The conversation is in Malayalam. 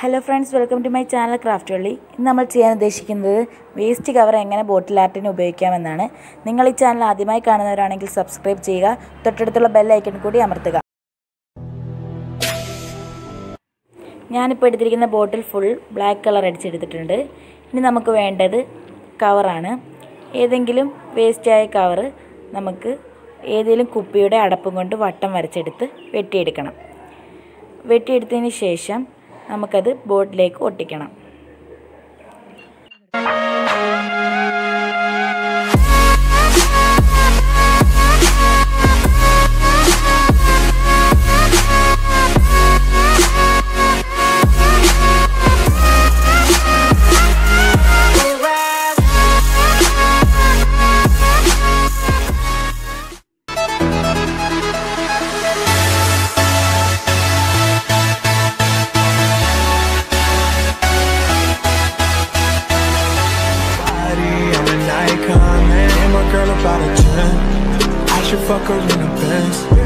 Hello friends welcome to my channel craft Valli ഇന്ന് നമ്മൾ ചെയ്യാൻ ഉദ്ദേശിക്കുന്നത് വേസ്റ്റ് കവർ എങ്ങനെ ബോട്ടിൽ ആർട്ടിന് ഉപയോഗിക്കാമെന്നാണ് നിങ്ങൾ ഈ ചാനൽ ആദ്യമായി കാണുന്നവരാണെങ്കിൽ സബ്സ്ക്രൈബ് ചെയ്യുക തൊട്ടടുത്തുള്ള ബെൽ ഐക്കൺ കൂടി അമർത്തുക ഞാനിപ്പോൾ എടുത്തിരിക്കുന്ന ബോട്ടിൽ ഫുൾ ബ്ലാക്ക് കളർ അടിച്ചെടുത്തിട്ടുണ്ട് ഇനി നമുക്ക് വേണ്ടത് കവറാണ് ഏതെങ്കിലും വേസ്റ്റായ കവറ് നമുക്ക് ഏതെങ്കിലും കുപ്പിയുടെ അടപ്പും കൊണ്ട് വട്ടം വരച്ചെടുത്ത് വെട്ടിയെടുക്കണം വെട്ടിയെടുത്തതിന് ശേഷം നമുക്കത് ബോട്ടിലേക്ക് ഒട്ടിക്കണം body, I'm an icon, man. And my girl about a 10. I should fuck her in the Benz.